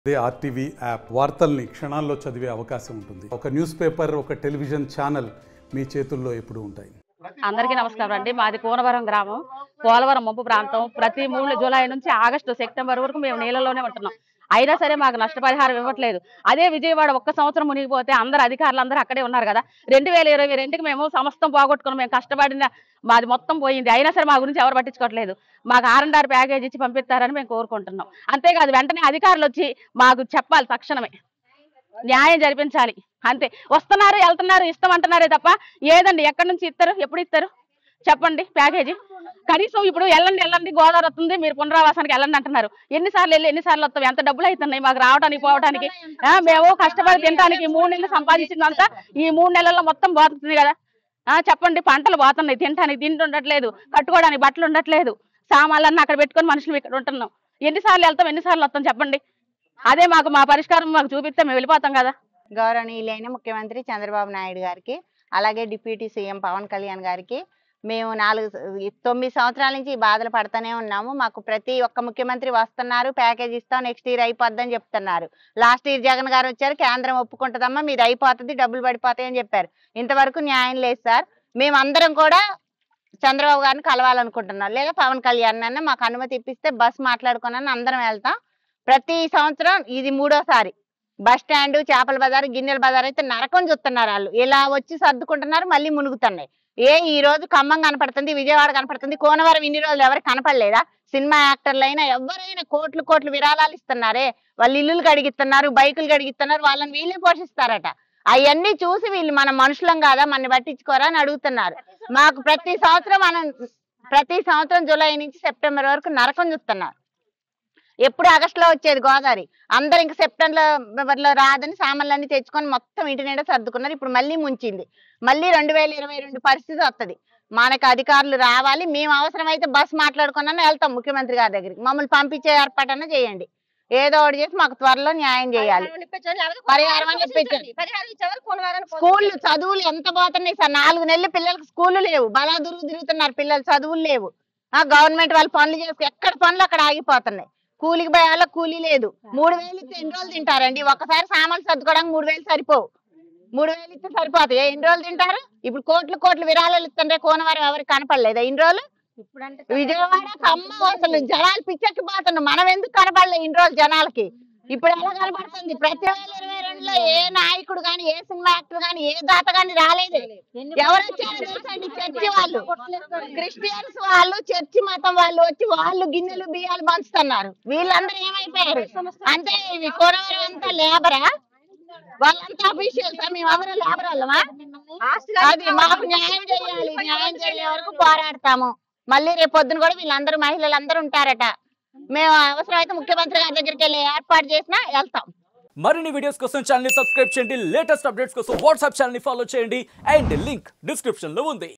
అదే RTV app వార్తల్ని క్షణాల్లో చదివే అవకాశం ఉంటుంది ఒక న్యూస్ పేపర్ ఒక టెలివిజన్ ఛానల్ మీ చేతుల్లో ఎప్పుడూ ఉంటాయి అందరికీ నమస్కారం అండి మాది కోనవరం గ్రామం పోలవరం ముంపు ప్రాంతం ప్రతి మూడు జూలై నుంచి ఆగస్టు సెప్టెంబర్ వరకు మేము నీళ్ళలోనే ఉంటున్నాం అయినా సరే మాకు నష్టపరిహారం ఇవ్వట్లేదు అదే విజయవాడ ఒక్క సంవత్సరం మునిగిపోతే అందరు అధికారులు అందరూ అక్కడే ఉన్నారు కదా రెండు వేల ఇరవై రెండుకి మేము సమస్తం పోగొట్టుకున్నాం మేము కష్టపడిన మాది మొత్తం పోయింది అయినా సరే మా గురించి ఎవరు పట్టించుకోవట్లేదు మాకు ఆర్ అండ్ ఆర్ ప్యాకేజ్ ఇచ్చి పంపిస్తారని మేము కోరుకుంటున్నాం అంతేకాదు వెంటనే అధికారులు వచ్చి మాకు చెప్పాలి తక్షణమే న్యాయం జరిపించాలి అంతే వస్తున్నారు వెళ్తున్నారు ఇస్తాం అంటున్నారే తప్ప ఏదండి ఎక్కడి నుంచి ఇస్తారు ఎప్పుడు ఇస్తారు చెప్పండి ప్యాకేజీ కనీసం ఇప్పుడు వెళ్ళండి వెళ్ళండి గోదావరి వస్తుంది మీరు పునరావాసానికి వెళ్ళండి అంటున్నారు ఎన్నిసార్లు వెళ్ళి ఎన్నిసార్లు వస్తాం ఎంత డబ్బులు అవుతున్నాయి మాకు రావడానికి పోవడానికి ఆ, మేము కష్టపడి తినడానికి ఈ మూడు నెలలు సంపాదించిందంతా ఈ మూడు నెలల్లో మొత్తం పోతుంది కదా ఆ, చెప్పండి పంటలు పోతున్నాయి తినడానికి తిండి ఉండట్లేదు కట్టుకోవడానికి బట్టలు ఉండట్లేదు సామాన్లన్నీ అక్కడ పెట్టుకొని మనుషులు ఇక్కడ ఉంటున్నాం ఎన్నిసార్లు వెళ్తాం ఎన్నిసార్లు వస్తాం చెప్పండి అదే మాకు మా పరిష్కారం మాకు చూపిస్తే మేము వెళ్ళిపోతాం కదా గౌరవనీయులైన ముఖ్యమంత్రి చంద్రబాబు నాయుడు గారికి అలాగే డిప్యూటీ సీఎం పవన్ కళ్యాణ్ గారికి మేము నాలుగు ఈ తొమ్మిది సంవత్సరాల నుంచి ఈ బాధలు పడుతూనే ఉన్నాము మాకు ప్రతి ఒక్క ముఖ్యమంత్రి వస్తున్నారు ప్యాకేజ్ ఇస్తాం నెక్స్ట్ ఇయర్ అయిపోద్దని చెప్తున్నారు లాస్ట్ ఇయర్ జగన్ గారు వచ్చారు కేంద్రం ఒప్పుకుంటుందమ్మా మీది అయిపోతుంది డబ్బులు పడిపోతాయి అని చెప్పారు ఇంతవరకు న్యాయం లేదు సార్ మేమందరం కూడా చంద్రబాబు గారిని కలవాలనుకుంటున్నాం లేదా పవన్ కళ్యాణ్ అన్న మాకు అనుమతి ఇప్పిస్తే బస్ మాట్లాడుకున్నాను అందరం వెళ్తాం ప్రతి సంవత్సరం ఇది మూడోసారి బస్ స్టాండ్ చేపల బజార్ గిన్నెల బజార్ అయితే నరకం చూస్తున్నారు వాళ్ళు ఇలా వచ్చి సర్దుకుంటున్నారు మళ్ళీ మునుగుతున్నాయి ఏ ఈ రోజు ఖమ్మం కనపడుతుంది విజయవాడ కనపడుతుంది కోనవరం ఇన్ని రోజులు ఎవరికి కనపడలేదా సినిమా యాక్టర్లు అయినా ఎవరైనా కోట్లు కోట్లు విరాళాలు ఇస్తున్నారే వాళ్ళు ఇల్లులు కడిగిస్తున్నారు బైకులు కడిగిస్తున్నారు వాళ్ళని వీళ్ళే పోషిస్తారట అవన్నీ చూసి వీళ్ళు మన మనుషులం కాదా మన పట్టించుకోరా అని అడుగుతున్నారు మాకు ప్రతి సంవత్సరం మనం ప్రతి సంవత్సరం జూలై నుంచి సెప్టెంబర్ వరకు నరకం చూస్తున్నారు ఎప్పుడు ఆగస్టులో వచ్చేది గోదావరి అందరు ఇంకా సెప్టెంబర్ లో రాదని సామాన్లన్నీ తెచ్చుకొని మొత్తం ఇంటి నిండా సర్దుకున్నారు ఇప్పుడు మళ్ళీ ముంచింది మళ్ళీ రెండు వేల ఇరవై రెండు పరిస్థితి వస్తది మనకు అధికారులు రావాలి మేము అవసరమైతే బస్ మాట్లాడుకున్నా వెళ్తాం ముఖ్యమంత్రి గారి దగ్గరికి మమ్మల్ని పంపించే ఏర్పాటన్నా చేయండి ఏదో ఒకటి చేసి మాకు త్వరలో న్యాయం చేయాలి పరిహారం అని ఇప్పించండి. స్కూళ్ళు చదువులు ఎంత పోతున్నాయి సార్ నాలుగు నెలలు పిల్లలకు స్కూళ్ళు లేవు బలాదురు తిరుగుతున్నారు పిల్లలు చదువులు లేవు ఆ గవర్నమెంట్ వాళ్ళు పనులు చేసి ఎక్కడ పనులు అక్కడ ఆగిపోతున్నాయి కూలికి పోయే వాళ్ళకి కూలీ లేదు మూడు వేలు ఇస్తే ఎన్ని రోజులు తింటారండి ఒకసారి సామాన్లు సర్దుకోవడానికి మూడు వేలు సరిపోవు మూడు వేలు ఇస్తే సరిపోతాయి ఎన్ని రోజులు తింటారు ఇప్పుడు కోట్లు కోట్లు విరాళాలు ఇస్తుంటే కోనవారం ఎవరికి కనపడలేదా ఇన్ని రోజులు విజయవాడ ఖమ్మం అసలు జనాలు పిచ్చెక్కిపోతున్నారు మనం ఎందుకు కనపడలే ఇన్ని రోజులు జనాలకి ఇప్పుడు ఎలా కనపడుతుంది ప్రతి వేల ఇరవై రెండులో ఏ నాయకుడు గాని ఏ సినిమా యాక్టర్ గాని ఏ దాత గాని రాలేదు ఎవరు వచ్చారో తెలుసండి చర్చి వాళ్ళు క్రిస్టియన్స్ వాళ్ళు చర్చి మతం వాళ్ళు వచ్చి వాళ్ళు గిన్నెలు బియ్యాలు పంచుతున్నారు వీళ్ళందరూ ఏమైపోయారు అంటే ఇవి కోరవరం అంతా లేబరా వాళ్ళంతా అఫీషియల్స్ మేము ఎవరు లేబర్ వాళ్ళమా అది మాకు న్యాయం చేయాలి న్యాయం చేయలే వరకు పోరాడతాము మళ్ళీ రేపు పొద్దున కూడా వీళ్ళందరూ మహిళలు అందరూ ఉంటారట మేము అవసరమైతే ముఖ్యమంత్రి గారి దగ్గరికి వెళ్ళి ఏర్పాటు చేసినా వెళ్తాం మరిన్ని వీడియోస్ కోసం ఛానల్ ని సబ్స్క్రైబ్ చేయండి లేటెస్ట్ అప్డేట్స్ కోసం వాట్సాప్ ఛానల్ ని ఫాలో చేయండి అండ్ లింక్ డిస్క్రిప్షన్ లో ఉంది